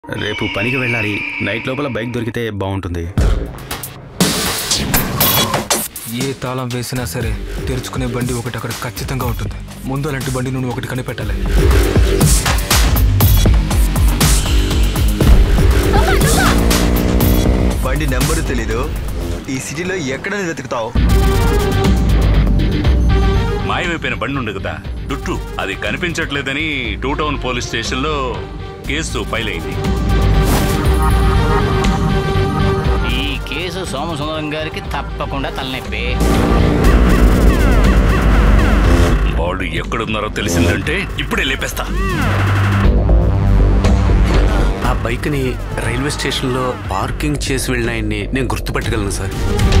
రేపు పనికి వెళ్ళాలి నైట్ లోపల బైక్ దొరికితే బాగుంటుంది ఏ తాళం వేసినా సరే తెరుచుకునే బండి ఒకటి అక్కడ ఖచ్చితంగా ఉంటుంది ముందు అలాంటి బండి నువ్వు ఒకటి కనిపెట్టాలి బండి నెంబరు తెలీదు ఈ సిటీలో ఎక్కడ వెతుకుతావు మాయమైపోయిన బండి ఉంది కదా డుట్టు అది కనిపించట్లేదని టూ టౌన్ పోలీస్ స్టేషన్లో కేసు ఫైల్ అయింది ఈ కేసు సోమసుందరం గారికి తప్పకుండా తలనొప్పి వాళ్ళు ఎక్కడున్నారో తెలిసిందంటే ఇప్పుడే లేపేస్తా ఆ బైక్ని రైల్వే స్టేషన్లో పార్కింగ్ చేసి వెళ్ళిన ఆయన్ని నేను గుర్తుపట్టగలను సార్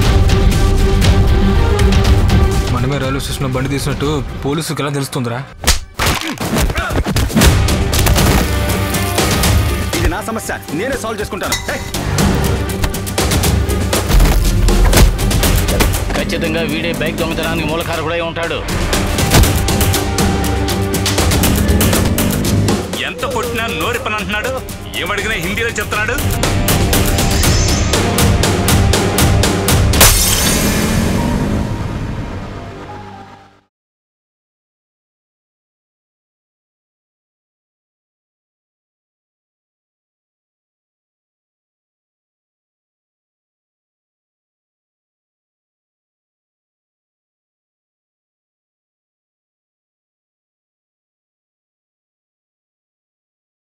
మనమే రైల్వే స్టేషన్లో బండి తీసినట్టు పోలీసుకి ఎలా తెలుస్తుందిరా ఇది నా సమస్య నేనే సాల్వ్ చేసుకుంటాను ఏయ్! ఖచ్చితంగా వీడే బైక్ దొంగతనానికి మూలకారకుడై ఉంటాడు ఎంత కొట్టినా నోరి పని అంటున్నాడు ఏమడిగినా హిందీలో చెప్తున్నాడు